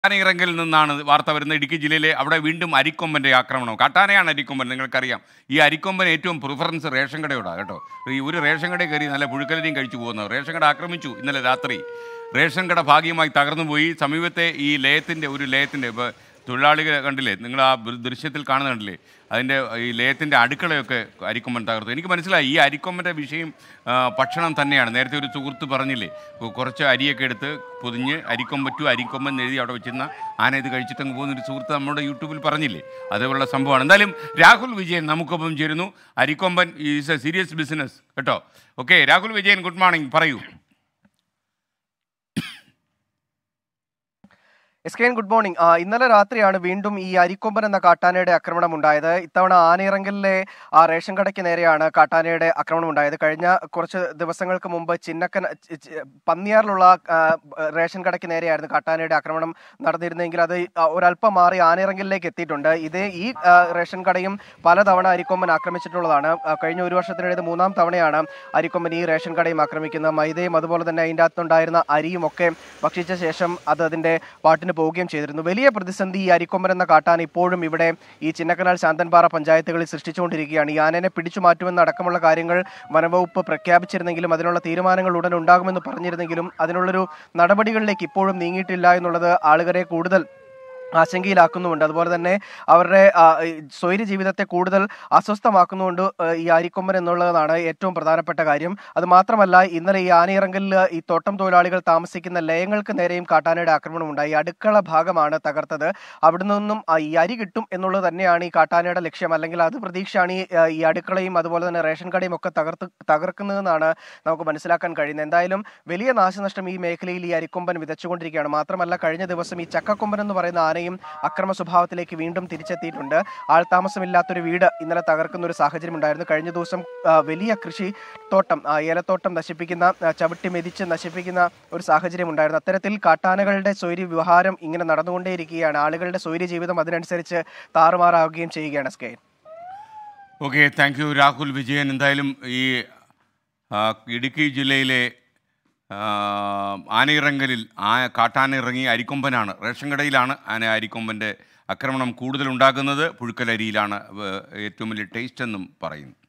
കാട്ടാനയിറങ്കിൽ നിന്നാണ് വാർത്ത വരുന്നത് ഇടുക്കി ജില്ലയിലെ അവിടെ വീണ്ടും അരിക്കൊമ്പൻ്റെ ആക്രമണം കാട്ടാനയാണ് അരിക്കൊമ്പൻ നിങ്ങൾക്കറിയാം ഈ അരിക്കൊമ്പൻ ഏറ്റവും പ്രിഫറൻസ് റേഷൻ കടയോടാണ് കേട്ടോ ഈ ഒരു റേഷൻ കടയിൽ കയറി നല്ല പുഴുക്കലരിയും കഴിച്ചു പോകുന്നത് റേഷൻ കട ആക്രമിച്ചു ഇന്നലെ രാത്രി റേഷൻ കട ഭാഗികമായി തകർന്നു പോയി സമീപത്തെ ഈ ലയത്തിൻ്റെ ഒരു ലയത്തിൻ്റെ ഇപ്പോൾ തൊഴിലാളികൾ കണ്ടില്ലേ നിങ്ങൾ ആ ദൃ- ദൃശ്യത്തിൽ കാണുന്ന കണ്ടില്ലേ അതിൻ്റെ ഈ ലയത്തിൻ്റെ അടുക്കളയൊക്കെ അരിക്കൊമ്പൻ തകർത്തു എനിക്ക് മനസ്സിലായി ഈ അരിക്കൊമ്പൻ്റെ വിഷയം ആ, ഭക്ഷണം തന്നെയാണ് നേരത്തെ ഒരു സുഹൃത്ത് പറഞ്ഞില്ലേ കു- കുറച്ച് അരിയൊക്കെ എടുത്ത് പൊതിഞ്ഞ് അരിക്കൊമ്പൻ ടു അരിക്കൊമ്പൻ എന്ന് എഴുതി അവിടെ വെച്ചിരുന്ന ആന ഇത് കഴിച്ചിട്ടങ്ങ് പോകുന്ന ഒരു സുഹൃത്ത് നമ്മുടെ യൂട്യൂബിൽ പറഞ്ഞില്ലേ അതേപോലുള്ള സംഭവമാണ് എന്തായാലും രാഹുൽ വിജയൻ നമുക്കൊപ്പം ചേരുന്നു Arikomban is a serious business കേട്ടോ okay Rahul Vijayan good morning പറയൂ S K N good morning ആ, ഇന്നലെ രാത്രിയാണ് വീണ്ടും ഈ അരിക്കൊമ്പൻ എന്ന കാട്ടാനയുടെ ആക്രമണം ഉണ്ടായത് ഇത്തവണ ആനയിറങ്കലിലെ ആ റേഷൻ കടയ്ക്ക് നേരെയാണ് കാട്ടാനയുടെ ആക്രമണം ഉണ്ടായത് കഴിഞ്ഞ കുറച്ച് ദിവസങ്ങൾക്ക് മുമ്പ് ചിന്നക്കൻ ചി- ചി- പന്നിയാറിലുള്ള ആ, റേഷൻ കടയ്ക്ക് നേരെയായിരുന്നു കാട്ടാനയുടെ ആക്രമണം നടന്നിരുന്നെങ്കിൽ അത് ആ, ഒരല്പം മാറി ആനയിറങ്കലിലേക്ക് എത്തിയിട്ടുണ്ട് ഇത് ഈ ആ, റേഷൻ കടയും പലതവണ അരിക്കൊമ്പൻ ആക്രമിച്ചിട്ടുള്ളതാണ് ആ, കഴിഞ്ഞ ഒരു വർഷത്തിനിടെ ഇത് മൂന്നാം തവണയാണ് അരിക്കൊമ്പൻ ഈ റേഷൻ കടയും ആക്രമിക്കുന്നത് മൈദയും അതുപോലെ തന്നെ അതിൻ്റെ അകത്തുണ്ടായിരുന്ന അരിയും ഒക്കെ ഭക്ഷിച്ച ശേഷം അത് അതിൻ്റെ പാട്ടിന് പോവുകയും ചെയ്തിരുന്നു വലിയ പ്രതിസന്ധി ഈ അരിക്കൊമ്പൻ എന്ന കാട്ടാൻ ഇപ്പോഴും ഇവിടെ ഈ ചിന്നക്കനാൽ ശാന്തൻപാറ പഞ്ചായത്തുകളിൽ സൃഷ്ടിച്ചുകൊണ്ടിരിക്കുകയാണ് ഈ ആനനെ പിടിച്ചു മാറ്റുമെന്ന് അടക്കമുള്ള കാര്യങ്ങൾ വനവകുപ്പ് പ്രഖ്യാപിച്ചിരുന്നെങ്കിലും അതിനുള്ള തീരുമാനങ്ങൾ ഉടൻ ഉണ്ടാകുമെന്ന് പറഞ്ഞിരുന്നെങ്കിലും അതിനുള്ളൊരു നടപടികളിലേക്ക് ഇപ്പോഴും നീങ്ങിയിട്ടില്ല എന്നുള്ളത് ആളുകളെ കൂടുതൽ ആശങ്കയിലാക്കുന്നുമുണ്ട് അതുപോലെ തന്നെ അവരുടെ ആ, ഈ സ്വൈര്യ ജീവിതത്തെ കൂടുതൽ അസ്വസ്ഥമാക്കുന്നുണ്ട് ആ, ഈ ആരിക്കൊമ്പൻ എന്നുള്ളതാണ് ഏറ്റവും പ്രധാനപ്പെട്ട കാര്യം അത് മാത്രമല്ല ഇന്നലെ ഈ ആനയിറങ്കലിൽ ഈ തോട്ടം തൊഴിലാളികൾ താമസിക്കുന്ന ലയങ്ങൾക്ക് നേരെയും കാട്ടാനയുടെ ആക്രമണം ഉണ്ടായി അടുക്കള ഭാഗമാണ് തകർത്തത് അവിടെ നിന്നും ആ, ഈ അരി കിട്ടും എന്നുള്ളത് തന്നെയാണ് ഈ കാട്ടാനയുടെ ലക്ഷ്യം അല്ലെങ്കിൽ അത് പ്രതീക്ഷയാണ് ഈ ആ, ഈ അടുക്കളയും അതുപോലെ തന്നെ റേഷൻ കടയും ഒക്കെ തകർത്ത് തകർക്കുന്നതെന്നാണ് നമുക്ക് മനസ്സിലാക്കാൻ കഴിയുന്നത് എന്തായാലും വലിയ നാശനഷ്ടം ഈ മേഖലയിൽ ഈ അരിക്കൊമ്പൻ വിതച്ചുകൊണ്ടിരിക്കുകയാണ് മാത്രമല്ല കഴിഞ്ഞ ദിവസം ഈ ചക്കക്കൊമ്പൻ എന്ന് പറയുന്ന ആനയും അക്രമ സ്വഭാവത്തിലേക്ക് വീണ്ടും തിരിച്ചെത്തിയിട്ടുണ്ട് ആൾതാമസമില്ലാത്തൊരു വീട് ഇന്നലെ തകർക്കുന്ന ഒരു സാഹചര്യം ഉണ്ടായിരുന്നു കഴിഞ്ഞ ദിവസം ആ, വലിയ കൃഷി തോട്ടം ആ, ഏലത്തോട്ടം നശിപ്പിക്കുന്ന ആ, ചവിട്ടി മെതിച്ച് നശിപ്പിക്കുന്ന ഒരു സാഹചര്യം ഉണ്ടായിരുന്നു അത്തരത്തിൽ കാട്ടാനകളുടെ സ്വൈര്യ വ്യവഹാരം ഇങ്ങനെ നടന്നുകൊണ്ടേയിരിക്കുകയാണ് ആളുകളുടെ സ്വൈര്യ ജീവിതം അതിനനുസരിച്ച് താറുമാറാവുകയും ചെയ്യുകയാണ് സ്കെയിൻ okay thank you Rahul Vijayan എന്തായാലും ഈ ആ, ഇടുക്കി ജില്ലയിലെ ആ, ആനയിറങ്കലിൽ ആ കാട്ടാന ഇറങ്ങി അരിക്കൊമ്പനാണ് റേഷൻ കടയിലാണ് ആന അരിക്കൊമ്പൻ്റെ ആക്രമണം കൂടുതൽ ഉണ്ടാകുന്നത് പുഴുക്കലരിയിലാണ് ഏ, ഏറ്റവും വലിയ ടേസ്റ്റ് എന്നും പറയുന്നു